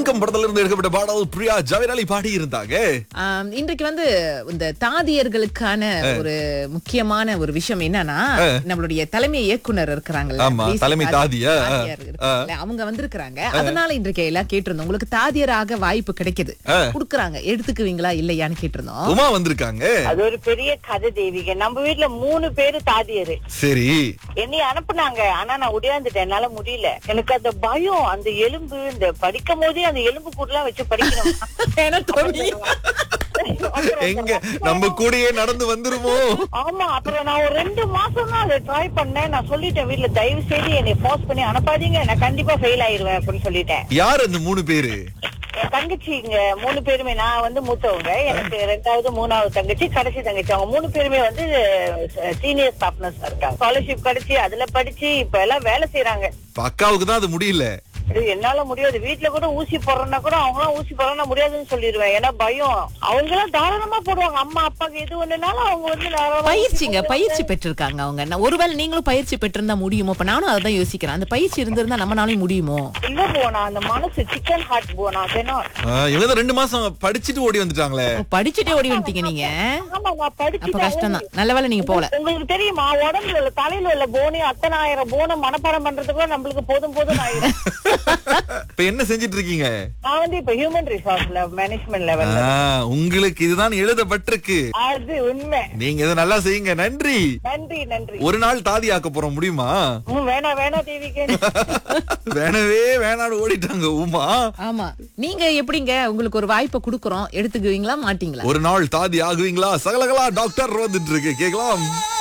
சிங்கம் படத்துல இருந்து எடுக்கப்பட்ட பாடல் பிரியா ஜவேர் அலி பாடி இருந்தாங்க ஆம், இன்றைக்கு வந்து இந்த தாதியர்களுக்கான ஒரு முக்கியமான ஒரு விஷயம் என்னன்னா நம்மளுடைய தலைமை இயக்குனர் இருக்கிறாங்கல்ல ஆமா, தேசிய தலைமை தாதி- தாதியா? தாதியார் இருக்காங்கல்ல, அவங்க வந்திருக்கிறாங்க அதனால இன்றைக்கு எல்லாம் கேட்டிருந்தோம் உங்களுக்கு தாதியராக வாய்ப்பு கிடைக்குது குடுக்குறாங்க எடுத்துக்குவீங்களா இல்லையான்னு கேட்டிருந்தோம் உமா வந்திருக்காங்க அது ஒரு பெரிய கதை தெய்வீக நம்ம வீட்ல மூணு பேரு தாதியரு சரி என்னைய அனுப்புனாங்க ஆனா நான் உடையாந்துட்டேன் என்னால முடியல எனக்கு அந்த பயம் அந்த எலும்பு இந்த படிக்கும் போதே அந்த எலும்பு கூடலாம் வச்சு படிக்கணும் ஏன்னா தோழி, அப்புறம் எங்க நம்ம கூடயே நடந்து வந்துருமோ ஆமா அப்புறம் நான் ஒரு ரெண்டு மாசம் தான் அதை ட்ரை பண்ணேன் நான் சொல்லிட்டேன் வீட்ல தயவு செய்து என்னை போஸ்ட் பண்ணி அனுப்பாதீங்க நான் கண்டிப்பா ஃபெயில் ஆயிருவேன் அப்படின்னு சொல்லிட்டேன் யார் அந்த மூணு பேரு என் தங்கச்சி இங்க மூணு பேருமே நான் வந்து மூத்தவங்க எனக்கு ரெண்டாவது மூணாவது தங்கச்சி கடைசி தங்கச்சி அவங்க மூணு பேருமே வந்து சீனியர் ஸ்டாஃப்னஸ் இருக்காங்க ஸ்காலர்ஷிப் கிடைச்சி அதுல படிச்சு இப்ப எல்லாம் வேலை செய்யறாங்க இப்ப அக்காவுக்கு தான் அது முடியல இது என்னால முடியாது வீட்டுல கூட ஊசி போடுறேன்னா கூட அவங்க எல்லாம் ஊசி போடுறா முடியாதுன்னு சொல்லிடுவேன் ஏன்னா பயம் அவங்க எல்லாம் தாராளமா போடுவாங்க அம்மா அப்பாக்கு எது ஒண்ணுனாலும் அவங்க வந்து தாராளமா ஊசி பயிற்சிங்க போடுவாங்க. பயிற்சி பெற்றிருக்காங்க அவங்க நான் ஒருவேளை நீங்களும் பயிற்சி பெற்றிருந்தா முடியுமோ இப்ப நானும் அதான் யோசிக்கிறேன் அந்த பயிற்சி இருந்திருந்தா நம்மனாலையும் முடியுமோ இல்ல போனா அந்த மனசு சிக்கன் ஹார்ட் போனா அதனா ஆ, இவங்க தான் ரெண்டு மாசம் படிச்சுட்டு ஓடி வந்துட்டாங்களே ஓ, படிச்சுட்டே ஓடி வந்துட்டீங்க நீங்க ஆமா நான் அப்ப படிச்சு கஷ்டம் தான் நல்ல வேளை நீங்க போல உங்களுக்கு தெரியுமா உடம்புல உள்ள தலையில உள்ள போனி அத்தனை ஆயிரம் போனை மனப்பாடம் பண்றதுக்குள்ள நம்மளுக்கு போதும் போதும் ஆயிரும் இப்ப என்ன செஞ்சிட்டு இருக்கீங்க நான் வந்து இப்ப ஹியூமன் ரிசோர்ஸ்ல மேனேஜ்மெண்ட் லெவல்ல ஆ, உங்களுக்கு இதுதான் எழுதப்பட்டிருக்கு அது உண்மை நீங்க இதை நல்லா செய்யுங்க நன்றி நன்றி நன்றி ஒரு நாள் தாதி ஆக்க போறோம் முடியுமா ம், வேணாம் வேணாம் தேவிக்கு வேணவே வேணான்னு ஓடிட்டாங்க உமா ஆமா நீங்க எப்படிங்க உங்களுக்கு ஒரு வாய்ப்பை குடுக்குறோம் எடுத்துக்குவீங்களா மாட்டீங்களா ஒரு நாள் தாதி ஆகுவீங்களா சகலகலா டாக்டர் வந்துட்டு இருக்கு கேக்கலாம்